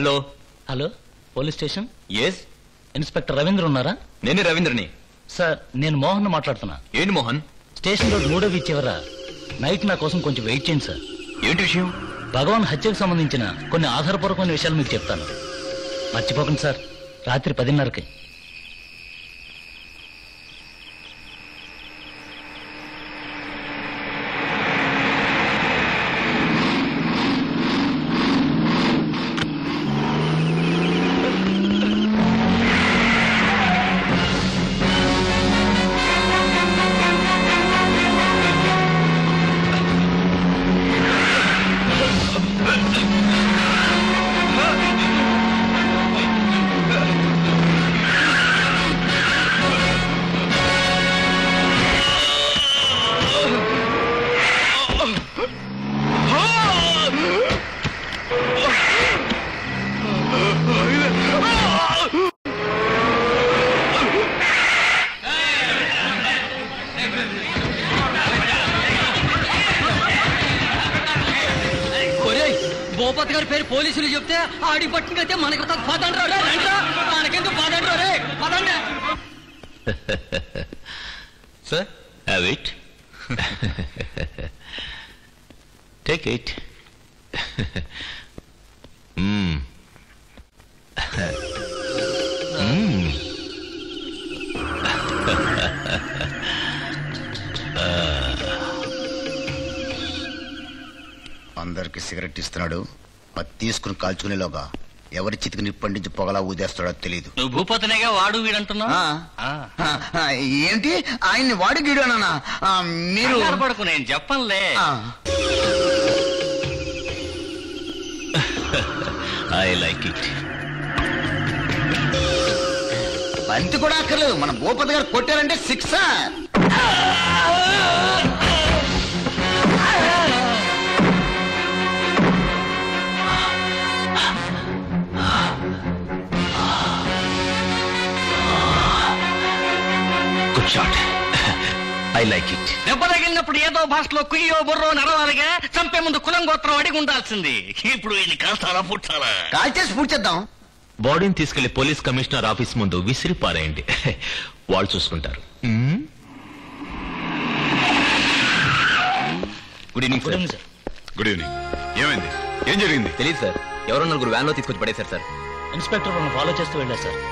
Hello hello police station yes inspector Ravindra ఉన్నారా నేనే రవీంద్రని sir నేను మోహన్ మాట్లాడుతున్నా ఏంటి మోహన్ స్టేషన్ రోడ్ మూడో వీధి చివర నైట్ నా కోసం కొంచెం వెయిట్ చేయండి సార్ ఏంటి విషయం భగవాన్ హత్యకు సంబంధించిన కొన్ని ఆధారపూర్వకమైన విషయాలు మీకు చెప్తాను మర్చిపోకండి సార్ రాత్రి పదిన్నరకి ఒరేయ్ భూపతి గారి పేరు పోలీసులు చెప్తే ఆడి పట్టుకైతే మనకి పదండ్రా రే, రండ్రా. మనకెందుకు పదండ్రా రే పదండి sir Have it. Take it. mm. mm. అందరికి సిగరెట్ ఇస్తున్నాడు అది తీసుకుని కాల్చుకునేలోగా ఎవరి చితికి నిప్పండించి పొగలా ఊదేస్తాడో తెలియదు నువ్వు భూపతినేగా వాడు వీడంటున్నావు ఆ. ఏంటి ఆయన్ని వాడి గీడానా మీరు పడకు నేను చెప్పనులే ఆ, ఐ లైక్ ఇట్ బంతి కూడా అక్కర్లేదు మన భూపతి గారు కొట్టారంటే sixer good shot I like it దెబ్బ తగిలినప్పుడు ఏదో భాషలో కుయ్యో బుర్రో నడవాలిగా చంపే ముందు కులం గోత్రం అడిగి ఉండాల్సింది ఇప్పుడు ఇది కాస్తారా పుట్టాలా కాల్చేసి పూడ్చేద్దాం బాడీని తీసుకెళ్లి పోలీస్ కమిషనర్ ఆఫీస్ ముందు విసిరి పారేయండి వాళ్ళు చూసుకుంటారు good evening sir good evening ఏమైంది ఏం జరిగింది తెలియదు సార్ ఎవరో నలుగురు వ్యాన్ లో తీసుకొచ్చి పడేశారు సార్ ఇన్స్పెక్టర్ వాళ్ళని ఫాలో చేస్తూ వెళ్ళారు సార్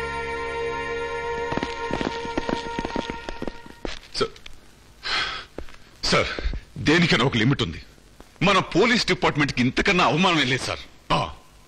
సార్ సార్ దేనికైనా ఒక లిమిట్ ఉంది మన పోలీస్ డిపార్ట్మెంట్ కి ఇంతకన్నా అవమానం లేదు సార్ ఆ.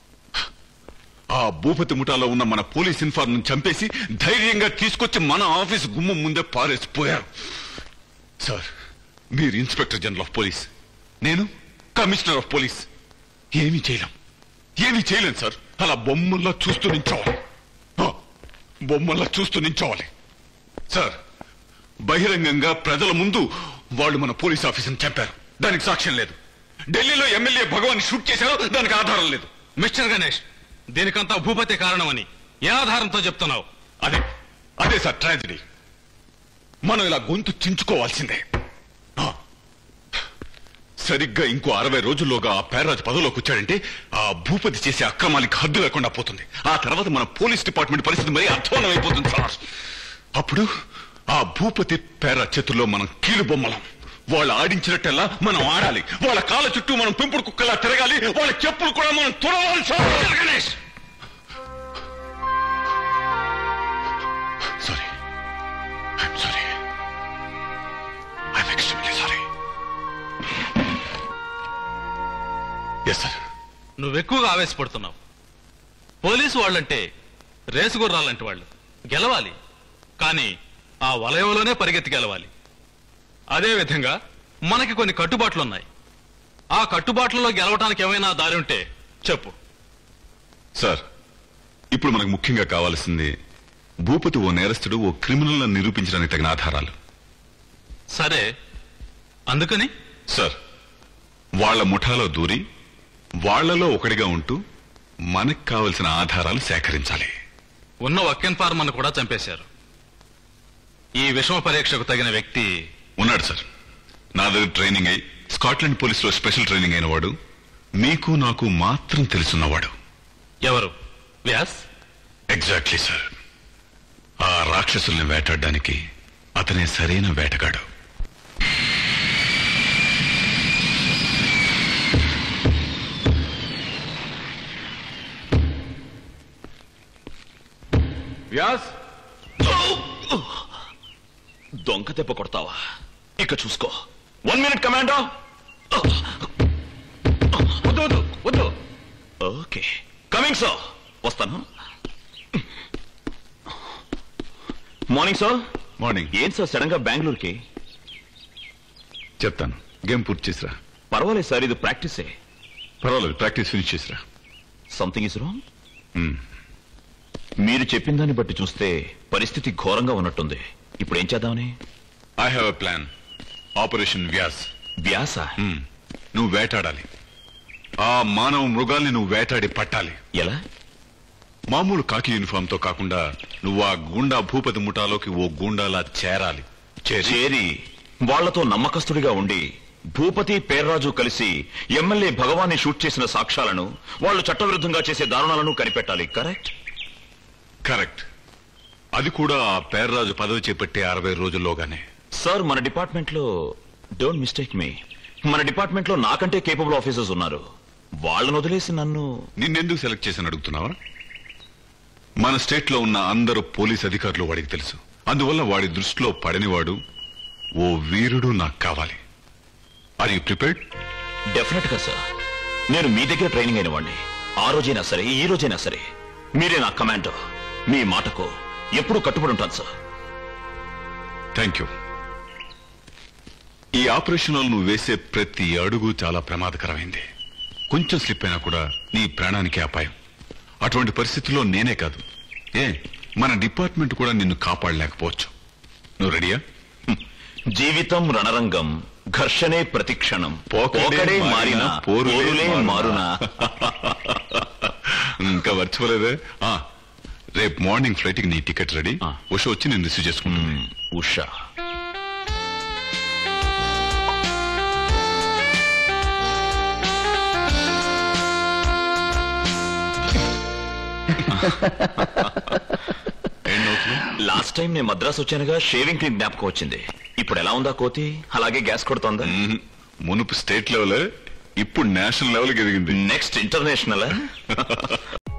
ఆ భూపతి ముఠాలో ఉన్న మన పోలీస్ ఇన్ఫార్మ్ చంపేసి ధైర్యంగా తీసుకొచ్చి మన ఆఫీస్ గుమ్మం ముందే పారేసిపోయారు సార్ మీరు ఇన్స్పెక్టర్ జనరల్ ఆఫ్ పోలీస్ నేను కమిషనర్ ఆఫ్ పోలీస్ ఏమీ చేయలేం ఏమీ చేయలేం సార్ అలా బొమ్మల్లా చూస్తూ నించోవాలి ఆ, బొమ్మల్లా చూస్తూ నించోవాలి సార్ బహిరంగంగా ప్రజల ముందు వాళ్ళు మన పోలీస్ ఆఫీసర్ని చంపారు దానికి సాక్ష్యం లేదు ఢిల్లీలో ఎమ్మెల్యే భగవాన్ షూట్ చేశారు దానికి ఆధారం లేదు మిస్టర్ గణేష్ దీనికంతా భూపతి కారణమని ఏ ఆధారంతో చెప్తున్నావు అదే అదే సార్ ట్రాజడీ మనం ఇలా గొంతు చించుకోవాల్సిందే ఆ. సరిగ్గా ఇంకో అరవై రోజుల్లోగా ఆ పేరాజు పదవిలోకి వచ్చాడంటే ఆ భూపతి చేసే అక్రమాలకి హద్దు లేకుండా పోతుంది ఆ తర్వాత మన పోలీస్ డిపార్ట్మెంట్ పరిస్థితి మరీ అధ్వానం అయిపోతుంది సార్ అప్పుడు ఆ భూపతి పేర చేతుల్లో మనం కీలు బొమ్మలం వాళ్ళు ఆడించినట్టెల్లా మనం ఆడాలి వాళ్ళ కాళ్ళ చుట్టూ మనం పెంపుడు కుక్కలా తిరగాలి వాళ్ళ చెప్పులు కూడా మనం తుడవాలి sir Ganesh sorry I'm sorry I'm extremely sorry yes sir నువ్వు ఎక్కువగా ఆవేశపడుతున్నావు పోలీసు వాళ్ళంటే రేసు గుర్రాలంటే వాళ్ళు గెలవాలి కానీ ఆ వలయంలోనే పరిగెత్తి గెలవాలి అదే విధంగా మనకి కొన్ని కట్టుబాట్లు ఉన్నాయి ఆ కట్టుబాట్లలో గెలవటానికి ఏమైనా దారి ఉంటే చెప్పు సార్ ఇప్పుడు మనకు ముఖ్యంగా కావాల్సింది భూపతి ఓ నేరస్తుడు ఓ క్రిమినల్ నిరూపించడానికి తగిన ఆధారాలు సరే అందుకని సార్ వాళ్ళ ముఠాలో దూరి వాళ్ళలో ఒకడిగా ఉంటూ మనకు కావలసిన ఆధారాలు సేకరించాలి ఉన్న వక్కెన్ ఫార్మన్ కూడా చంపేశారు ఈ విషమ పరీక్షకు తగిన వ్యక్తి ఉన్నాడు సార్ నా దగ్గర ట్రైనింగ్ అయి స్కాట్లాండ్ పోలీసులో స్పెషల్ ట్రైనింగ్ అయిన వాడు మీకు నాకు మాత్రం తెలుసున్నవాడు ఎవరు వ్యాస్ ఎగ్జాక్ట్లీ సార్ ఆ రాక్షసుల్ని వేటాడడానికి అతనే సరైన వేటగాడు వ్యాస్ దొంగ దెబ్బ కొడతావా ఇక చూసుకో వన్ మినిట్ కమాండో వద్దు వద్దు వద్దు ఓకే కమింగ్ సో వస్తాను మార్నింగ్ సార్ మార్నింగ్ ఏం సార్ సడన్ గా బెంగళూరుకి చెప్తాను గేమ్ పూర్తి చేసిరా పర్వాలేదు సార్ ఇది ప్రాక్టీసే పర్వాలేదు ప్రాక్టీస్ ఫినిష్ చేసిరా సంథింగ్ ఇస్ రాంగ్ Hmm. మీరు చెప్పిన దాన్ని బట్టి చూస్తే పరిస్థితి ఘోరంగా ఉన్నట్టుంది ఇప్పుడు ఏం చేద్దామని I have a plan operation Vyas Vyasa Hmm. నువ్వు వేటాడాలి ఆ మానవ మృగాల్ని నువ్వు వేటాడి పట్టాలి ఎలా మామూలు కాకి యూనిఫామ్ తో కాకుండా నువ్వు ఆ గుండా భూపతి ముఠాలోకి ఓ గుండాలా చేరాలి చేరి చేరి వాళ్లతో నమ్మకస్తుడిగా ఉండి భూపతి పేర్రాజు కలిసి ఎమ్మెల్యే భగవాన్ని షూట్ చేసిన సాక్ష్యాలను వాళ్ళు చట్టవిరుద్ధంగా చేసే దారుణాలను కనిపెట్టాలి కరెక్ట్ కరెక్ట్ అది కూడా ఆ పేర్రాజు పదవి చేపట్టే అరవై రోజుల్లోగానే సార్ మన డిపార్ట్మెంట్ లో డోంట్ మిస్టేక్ మీ మన డిపార్ట్మెంట్ లో నాకంటే కేపబుల్ ఆఫీసర్స్ ఉన్నారు వాళ్ళను వదిలేసి నన్ను నిన్నెందుకు సెలెక్ట్ చేసిన అడుగుతున్నావా మన స్టేట్ లో ఉన్న అందరూ పోలీస్ అధికారులు వాడికి తెలుసు అందువల్ల వాడి దృష్టిలో పడనివాడు ఓ వీరుడు నాకు కావాలి ఆర్ యూ ప్రిపేర్డ్ డెఫినెట్ గా సార్ నేను మీ దగ్గర ట్రైనింగ్ అయిన వాడిని ఆ రోజైనా సరే ఈ రోజైనా సరే మీరే నా కమాండో మీ మాటకు ఎప్పుడు కట్టుబడి ఉంటాను సార్ థ్యాంక్ యూ ఈ ఆపరేషన్ లో నువ్వు వేసే ప్రతి అడుగు చాలా ప్రమాదకరమైంది కొంచెం స్లిప్ అయినా కూడా నీ ప్రాణానికి అపాయం అటువంటి పరిస్థితుల్లో నేనే కాదు ఏ మన డిపార్ట్మెంట్ కూడా నిన్ను కాపాడలేకపోవచ్చు నువ్వు రెడీయా జీవితం రణరంగం ఘర్షణే ప్రతిక్షణం పోకడే పోకడే మారినా, మారిన పోరులే పోరులే మారునా. మారునా ఇంకా మర్చిపోలేదే ఆ, రేపు మార్నింగ్ ఫ్లైట్ కి నీ టికెట్ రెడీ ఆ. ఉష వచ్చి నేను రిసీవ్ చేసుకుంటాను మ్మ్, ఉషా ఏం అవుతుంది లాస్ట్ టైం నేను మద్రాసు వచ్చానుగా షేవింగ్ క్రీమ్ జ్ఞాపకం వచ్చింది ఇప్పుడు ఎలా ఉందా కోతి అలాగే గ్యాస్ కొడుతోందా మ్మ్. మునుపు స్టేట్ లెవెల్ ఇప్పుడు నేషనల్ లెవెల్కి ఎదిగింది నెక్స్ట్ ఇంటర్నేషనల్